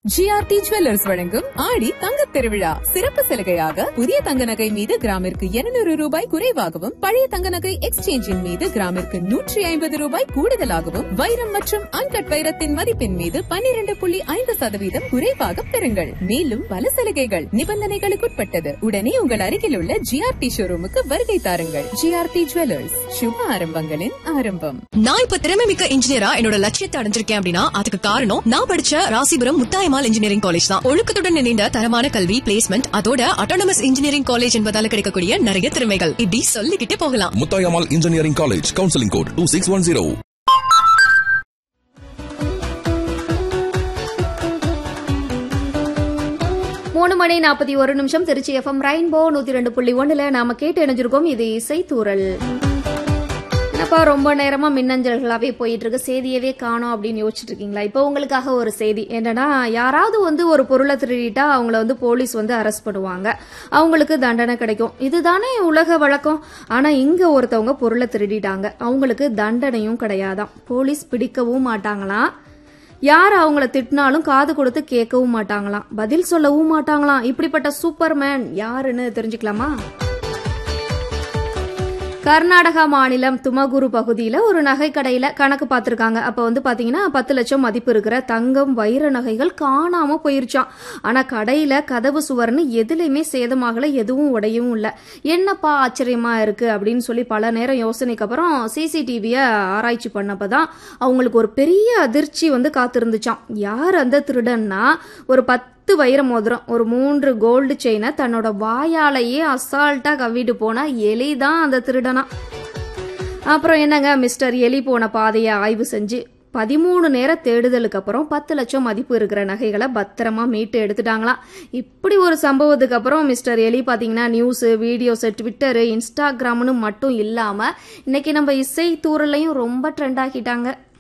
GRT jewellers வழங்கும் ஆடி தங்கத் திருவிழா சிறப்பு சலுகையாக புதிய தங்க நகை மீது கிராமிற்கு 200 ரூபாய் குறைவாகவும் பழைய தங்க நகை எக்ஸ்சேஞ்சின் மீது கிராமிற்கு நூற்றி ஐம்பது ரூபாய் கூடுதலாகவும் வைரம் மற்றும் அன்கட் வைரத்தின் மதிப்பின் மீது 12.5% புள்ளி ஐந்து சதவீதம் குறைவாக பெறுங்கள் மேலும் பல சலுகைகள் நிபந்தனைகளுக்குட்பட்டது உடனே உங்கள் அருகில் உள்ள ஜிஆர்டி ஷோரூமுக்கு வருகை தாருங்கள் ஜிஆர்டி ஜுவல்லர்ஸ் சுப ஆரம்பங்களின் ஆரம்பம் நான் இப்ப திறமை மிக்க இன்ஜினியரா என்னோட லட்சியத்தை அடைஞ்சிருக்கேன் அப்படின்னா அதுக்கு காரணம் நான் படிச்ச ராசிபுரம் முத்தாயமால் இன்ஜினியரிங் காலேஜ் தான் ஒழுக்கத்துடன் இணைந்த தரமான கல்வி பிளேஸ்மெண்ட் அதோட அட்டானமஸ் இன்ஜினியரிங் காலேஜ் என்பதால கிடைக்கக்கூடிய நிறைய திறமைகள் இப்படி சொல்லிக்கிட்டே போகலாம் Muthayammal engineering college counselling code two six one zero மூணு மணி நாற்பத்தி ஒரு நிமிஷம் திருச்சி எஃப்எம் ரெயின்போ நூத்தி ரெண்டு புள்ளி ஒண்ணுல நாம கேட்டு இணைஞ்சிருக்கோம் இது இசை தூரல் என்னப்பா ரொம்ப நேரமா மின்னஞ்சல்களாவே போயிட்டு இருக்கு செய்தியவே காணோம் அப்படின்னு யோசிச்சுட்டு இருக்கீங்களா இப்போ உங்களுக்காக ஒரு செய்தி என்னன்னா யாராவது வந்து ஒரு பொருளை திருடிட்டா அவங்கள வந்து போலீஸ் வந்து அரெஸ்ட் பண்ணுவாங்க அவங்களுக்கு தண்டனை கிடைக்கும் இதுதானே உலக வழக்கம் ஆனா இங்க ஒருத்தவங்க பொருளை திருடிட்டாங்க அவங்களுக்கு தண்டனையும் கிடையாதாம் போலீஸ் பிடிக்கவும் மாட்டாங்களாம் யார் அவங்கள திட்டினாலும் காது கொடுத்து கேட்கவும் மாட்டாங்களாம் பதில் சொல்லவும் மாட்டாங்களாம் இப்படிப்பட்ட சூப்பர்மேன் யாருன்னு தெரிஞ்சுக்கலாமா கர்நாடகா மாநிலம் துமகுரு பகுதியில் ஒரு நகை கடையில் கணக்கு பார்த்துருக்காங்க அப்போ வந்து பார்த்தீங்கன்னா பத்து லட்சம் மதிப்பு இருக்கிற தங்கம் வைர நகைகள் காணாமல் போயிருச்சான் ஆனால் கடையில் கதவு சுவர்னு எதுலையுமே சேதமாகல எதுவும் உடையவும் இல்லை என்னப்பா ஆச்சரியமா இருக்கு அப்படின்னு சொல்லி பல நேரம் யோசனைக்கு அப்புறம் சிசிடிவியை ஆராய்ச்சி பண்ணப்போ தான் அவங்களுக்கு ஒரு பெரிய அதிர்ச்சி வந்து காத்திருந்துச்சான் யார் அந்த திருடன்னா ஒரு பத்து பத்து வைர மோதிரம் ஒரு மூன்று கோல்டு செயினை தன்னோட வாயாலேயே அசால்ட்டா கவ்விட்டு போன எலி தான் அந்த திருடனா அப்புறம் என்னங்க மிஸ்டர் எலி போன பாதையை ஆய்வு செஞ்சு பதிமூணு நேர தேடுதலுக்கு அப்புறம் பத்து லட்சம் மதிப்பு இருக்கிற நகைகளை பத்திரமா மீட்டு எடுத்துட்டாங்களாம் இப்படி ஒரு சம்பவத்துக்கு அப்புறம் மிஸ்டர் எலி பார்த்தீங்கன்னா நியூஸு வீடியோஸு ட்விட்டரு இன்ஸ்டாகிராம்னு மட்டும் இல்லாமல் இன்னைக்கு நம்ம இசை தூரலையும் ரொம்ப ட்ரெண்ட் ஆக்கிட்டாங்க